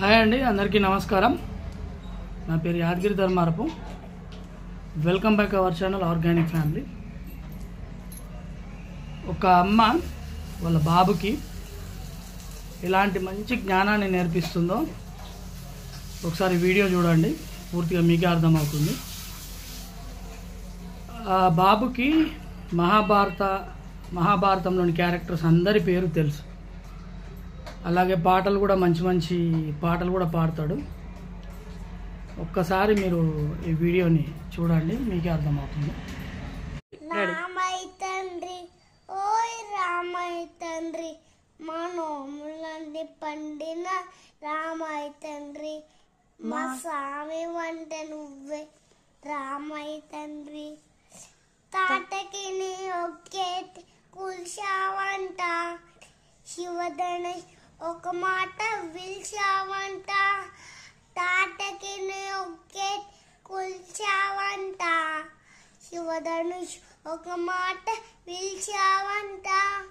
hi అండి అందరికీ నమస్కారం నా పేరు Yadagiri Dharmarapu welcome back our channel organic family ఒక అమ్మ వాళ్ళ బాబుకి ఎలాంటి మంచి జ్ఞానాన్ని నేర్పిస్తుందో ఒకసారి వీడియో చూడండి పూర్తిగా మీకే అర్థమవుతుంది ఆ బాబుకి మహాభారత మహాభారతంలోని క్యారెక్టర్స్ అందరి పేరు తెలుసు అలాగే పాటలు కూడా మంచి మంచి పాటలు కూడా పాడతాడు ఒక్కసారి మీరు ఈ వీడియోని చూడండి మీకే అర్థమవుతుంది రామై తండ్రి ఓయ్ రామై తండ్రి మా నోములన్నీ పండిన రామై తండ్రి మా స్వామి వంట నువ్వే రామై తండ్రి తాటకి నీ ఒకే కూల్చావంట శివధన ఒక మాట పిలిచావంట తాటకి నీ ఒకే కూల్చావంట శివధనుష్ ఒక మాట పిలిచావంట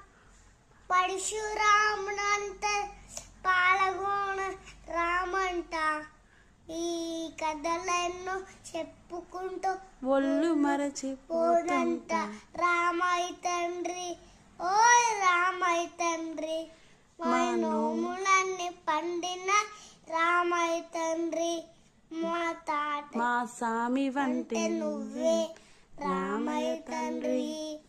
పరశురాముడంత పాలగోణ రామంట ఈ కథలెన్నో చెప్పుకుంటూ ఒళ్ళు మరచి పోదంట రామయ్య తండ్రి ఓయ్ రామయ్య తండ్రి మా నోములన్నీ పండిన రామయ్య తండ్రి మా తాట మా సామి వంటి అంటే నువ్వే రామయ్య తండ్రి